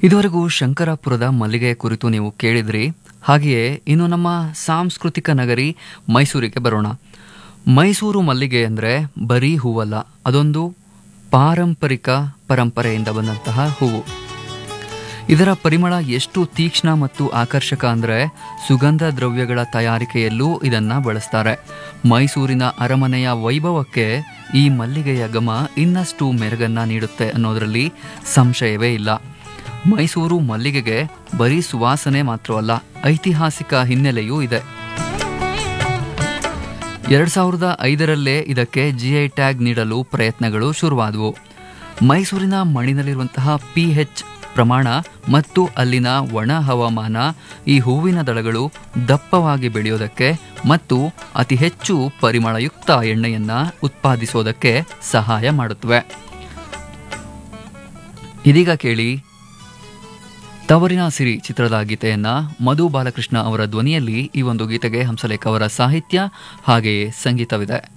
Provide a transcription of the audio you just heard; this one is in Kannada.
ಇದುವರೆಗೂ ಶಂಕರಾಪುರದ ಮಲ್ಲಿಗೆ ಕುರಿತು ನೀವು ಕೇಳಿದ್ರಿ ಹಾಗೆಯೇ ಇನ್ನು ನಮ್ಮ ಸಾಂಸ್ಕೃತಿಕ ನಗರಿ ಮೈಸೂರಿಗೆ ಬರೋಣ ಮೈಸೂರು ಮಲ್ಲಿಗೆ ಅಂದರೆ ಬರೀ ಹೂವಲ್ಲ ಅದೊಂದು ಪಾರಂಪರಿಕ ಪರಂಪರೆಯಿಂದ ಬಂದಂತಹ ಹೂವು ಇದರ ಪರಿಮಳ ಎಷ್ಟು ತೀಕ್ಷ್ಣ ಮತ್ತು ಆಕರ್ಷಕ ಅಂದರೆ ಸುಗಂಧ ದ್ರವ್ಯಗಳ ತಯಾರಿಕೆಯಲ್ಲೂ ಇದನ್ನ ಬಳಸ್ತಾರೆ ಮೈಸೂರಿನ ಅರಮನೆಯ ವೈಭವಕ್ಕೆ ಈ ಮಲ್ಲಿಗೆಯ ಘಮ ಇನ್ನಷ್ಟು ಮೆರುಗನ್ನ ನೀಡುತ್ತೆ ಅನ್ನೋದರಲ್ಲಿ ಸಂಶಯವೇ ಇಲ್ಲ ಮೈಸೂರು ಮಲ್ಲಿಗೆಗೆ ಬರೀ ಸುವಾಸನೆ ಮಾತ್ರವಲ್ಲ ಐತಿಹಾಸಿಕ ಹಿನ್ನೆಲೆಯೂ ಇದೆ ಎರಡ್ ಸಾವಿರದ ಐದರಲ್ಲೇ ಇದಕ್ಕೆ ಜಿಐ ಟ್ಯಾಗ್ ನೀಡಲು ಪ್ರಯತ್ನಗಳು ಶುರುವಾದವು ಮೈಸೂರಿನ ಮಣ್ಣಿನಲ್ಲಿರುವಂತಹ ಪಿ ಎಚ್ ಪ್ರಮಾಣ ಮತ್ತು ಅಲ್ಲಿನ ಒಣ ಹವಾಮಾನ ಈ ಹೂವಿನ ದಳಗಳು ದಪ್ಪವಾಗಿ ಬೆಳೆಯೋದಕ್ಕೆ ಮತ್ತು ಅತಿ ಹೆಚ್ಚು ಪರಿಮಳಯುಕ್ತ ಎಣ್ಣೆಯನ್ನ ಉತ್ಪಾದಿಸೋದಕ್ಕೆ ಸಹಾಯ ಮಾಡುತ್ತವೆ ಇದೀಗ ಕೇಳಿ ತವರಿನ ಸಿರಿ ಚಿತ್ರದ ಗೀತೆಯನ್ನ ಮಧು ಬಾಲಕೃಷ್ಣ ಅವರ ಧ್ವನಿಯಲ್ಲಿ ಈ ಒಂದು ಗೀತೆಗೆ ಹಂಸಲೇಖ ಅವರ ಸಾಹಿತ್ಯ ಹಾಗೆಯೇ ಸಂಗೀತವಿದೆ